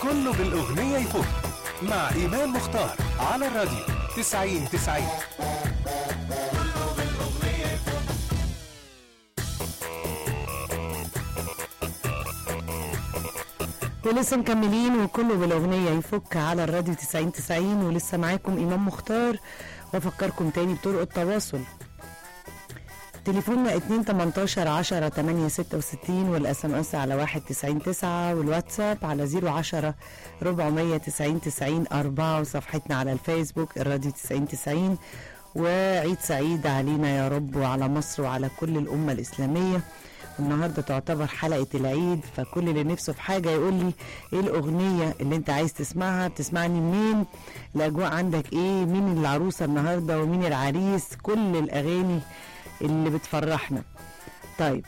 كله بالأغنية يفوت مع إيمان مختار على الراديو 90 90 ولسه مكملين وكله بالاغنيه يفك على الراديو 90 90 ولسه معاكم امام مختار وافكركم تاني بطرق التواصل تليفوننا 2 18 10 8 66 والاس ام اس على 1 90 9 والواتساب على 010 490 90 4 وصفحتنا على الفيسبوك الراديو 90 90 وعيد سعيد علينا يا رب وعلى مصر وعلى كل الامه الاسلاميه النهارده تعتبر حلقه العيد فكل اللي نفسه في حاجه يقول لي ايه الاغنيه اللي انت عايز تسمعها بتسمعني منين الاجواء عندك ايه مين العروسه النهارده ومين العريس كل الاغاني اللي بتفرحنا طيب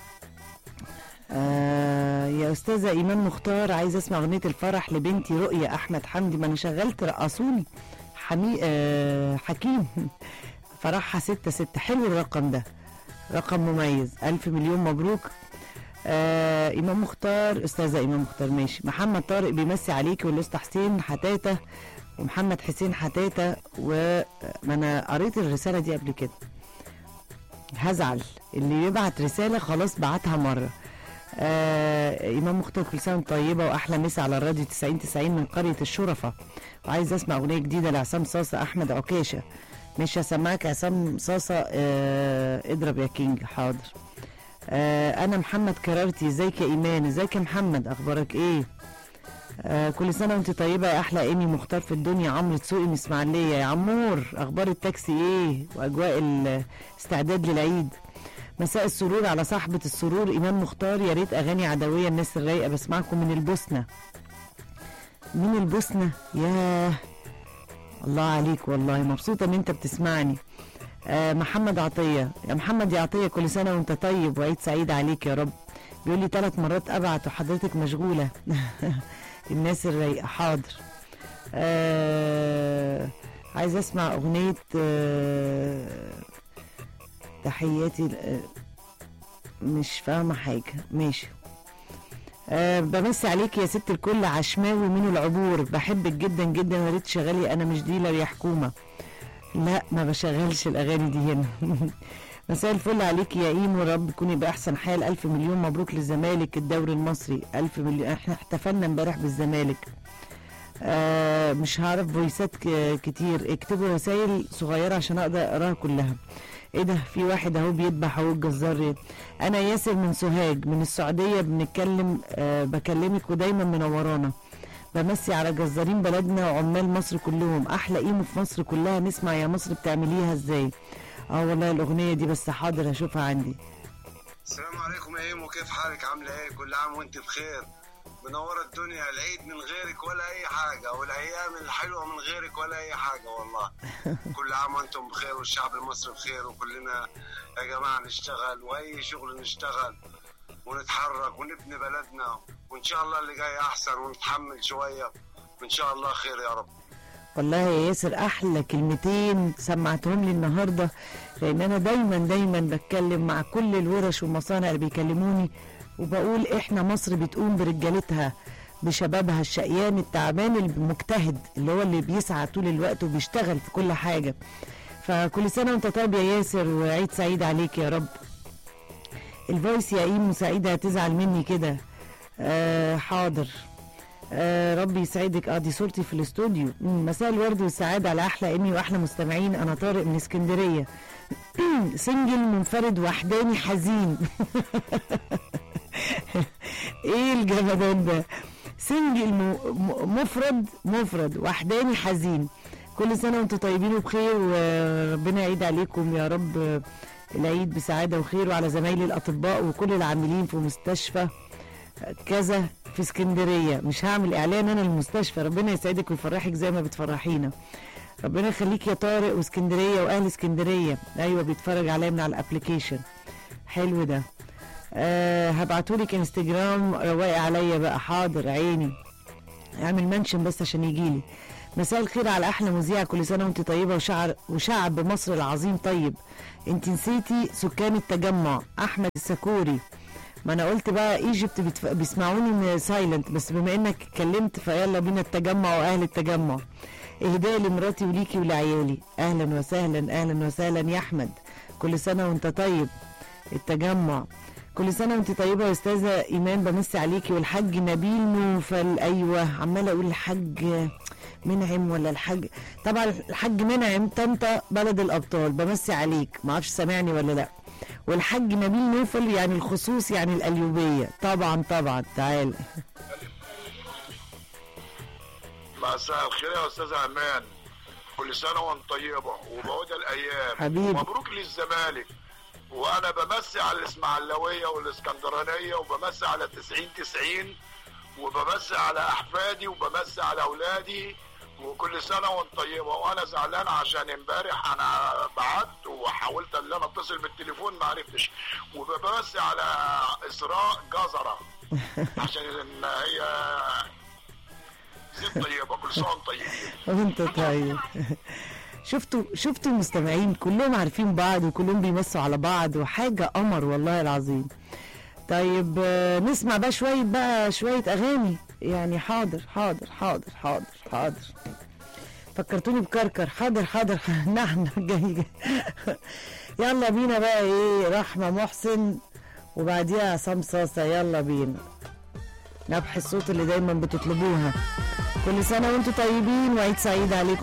آه يا استاذه ايمان مختار عايز اسمع اغنيه الفرح لبنتي رؤيه احمد حمدي ما انا شغلت رقصوني حمي آه حكيم فرحها ستة ستة حلو الرقم ده رقم مميز ألف مليون مبروك آه إمام مختار أستاذة إمام مختار ماشي محمد طارق بيمسي عليكي والأسطى حسين حتاتة ومحمد حسين حتاتة وما أنا قريت الرسالة دي قبل كده هزعل اللي يبعت رسالة خلاص بعتها مرة آه إمام مختار كل سنة وأنت طيبة وأحلى مسا على الراديو 90 90 من قرية الشرفة وعايز أسمع أغنية جديدة لعصام صاصة أحمد عكاشة مش هسمعك عصام صاصة آه اضرب يا كينج حاضر آه انا محمد كرارتي ازيك يا ايمان ازيك يا محمد اخبارك ايه آه كل سنه وانت طيبه يا احلى ايمي مختار في الدنيا عمرو تسوقي من اسماعيليه يا عمور اخبار التاكسي ايه واجواء الاستعداد للعيد مساء السرور على صاحبة السرور إمام مختار يا ريت أغاني عدوية الناس الرايقة بسمعكم من البوسنة من البوسنة ياه الله عليك والله مبسوطة ان انت بتسمعني آه محمد عطية يا محمد يا عطية كل سنة وانت طيب وعيد سعيد عليك يا رب بيقول لي ثلاث مرات ابعت وحضرتك مشغولة الناس الرايقة حاضر آه عايز اسمع اغنية آه تحياتي آه مش فاهمة حاجة ماشي أه بمسي عليك يا ست الكل عشماوي من العبور بحبك جدا جدا يا ريت شغالي انا مش ديلر يا حكومه لا ما بشغلش الاغاني دي هنا مساء الفل عليك يا ايم ورب تكوني باحسن حال الف مليون مبروك للزمالك الدوري المصري الف مليون احنا احتفلنا امبارح بالزمالك آه مش هعرف فويسات كتير اكتبوا رسائل صغيره عشان اقدر اقراها كلها ايه ده في واحد اهو بيذبح اهو الجزار انا ياسر من سوهاج من السعوديه بنتكلم أه بكلمك ودايما منورانا بمسي على جزارين بلدنا وعمال مصر كلهم احلى قيمه في مصر كلها نسمع يا مصر بتعمليها ازاي اه والله الاغنيه دي بس حاضر هشوفها عندي السلام عليكم يا ايمو كيف حالك عامله ايه كل عام وانت بخير منورة الدنيا العيد من غيرك ولا أي حاجة والأيام الحلوة من غيرك ولا أي حاجة والله كل عام وأنتم بخير والشعب المصري بخير وكلنا يا جماعة نشتغل وأي شغل نشتغل ونتحرك ونبني بلدنا وإن شاء الله اللي جاي أحسن ونتحمل شوية وإن شاء الله خير يا رب والله يا ياسر احلى كلمتين سمعتهم لي النهارده لان انا دايما دايما بتكلم مع كل الورش والمصانع اللي بيكلموني وبقول احنا مصر بتقوم برجالتها بشبابها الشقيان التعبان المجتهد اللي هو اللي بيسعى طول الوقت وبيشتغل في كل حاجه فكل سنه وانت طيب يا ياسر وعيد سعيد عليك يا رب الفويس يا ايم سعيده هتزعل مني كده آه حاضر آه ربي يسعدك اه دي صورتي في الاستوديو مساء الورد والسعاده على احلى ايمي واحلى مستمعين انا طارق من اسكندريه سنجل منفرد وحداني حزين ايه الجمدان ده سنجل مفرد مفرد وحداني حزين كل سنه وانتم طيبين وبخير وربنا يعيد عليكم يا رب العيد بسعاده وخير وعلى زمايلي الاطباء وكل العاملين في مستشفى كذا في اسكندريه مش هعمل اعلان انا المستشفى ربنا يسعدك ويفرحك زي ما بتفرحينا ربنا يخليك يا طارق واسكندريه واهل اسكندريه ايوه بيتفرج عليا من على الابلكيشن حلو ده أه هبعتولك انستجرام رواقي عليا بقى حاضر عيني اعمل منشن بس عشان يجيلي مساء الخير على احلى مذيعه كل سنه وانت طيبه وشعر وشعب مصر العظيم طيب انت نسيتي سكان التجمع احمد السكوري ما انا قلت بقى ايجيبت بتف... بيسمعوني سايلنت بس بما انك اتكلمت فيلا بينا التجمع واهل التجمع اهداء لمراتي وليكي ولعيالي اهلا وسهلا اهلا وسهلا يا احمد كل سنه وانت طيب التجمع كل سنه وانت طيبه يا استاذه ايمان بمسي عليكي والحاج نبيل نوفل ايوه عماله اقول الحاج منعم ولا الحاج طبعا الحاج منعم طنطا بلد الابطال بمسي عليك ما اعرفش سامعني ولا لا والحاج نبيل نوفل يعني الخصوص يعني القليوبيه طبعا طبعا تعال مساء الخير يا استاذ امان كل سنه وانت طيبه وبعود الايام حبيبي. مبروك للزمالك وانا بمسي على الاسماعيلاويه والاسكندرانيه وبمسي على 90 90 وبمسي على احفادي وبمسي على اولادي وكل سنه وانت طيبه وانا زعلان عشان امبارح انا بعت وحاولت ان انا اتصل بالتليفون ما عرفتش وبمسي على اسراء جزره عشان ان هي ست طيبه كل سنه وانتم طيبين وانت طيب شفتوا شفتوا المستمعين كلهم عارفين بعض وكلهم بيمسوا على بعض وحاجة قمر والله العظيم طيب آه، نسمع بقى شوية بقى شوية أغاني يعني حاضر حاضر حاضر حاضر حاضر فكرتوني بكركر حاضر حاضر نعم جاي جاي يلا بينا بقى ايه رحمة محسن وبعديها عصام صاصة يلا بينا نبح الصوت اللي دايما بتطلبوها كل سنة وانتم طيبين وعيد سعيد عليكم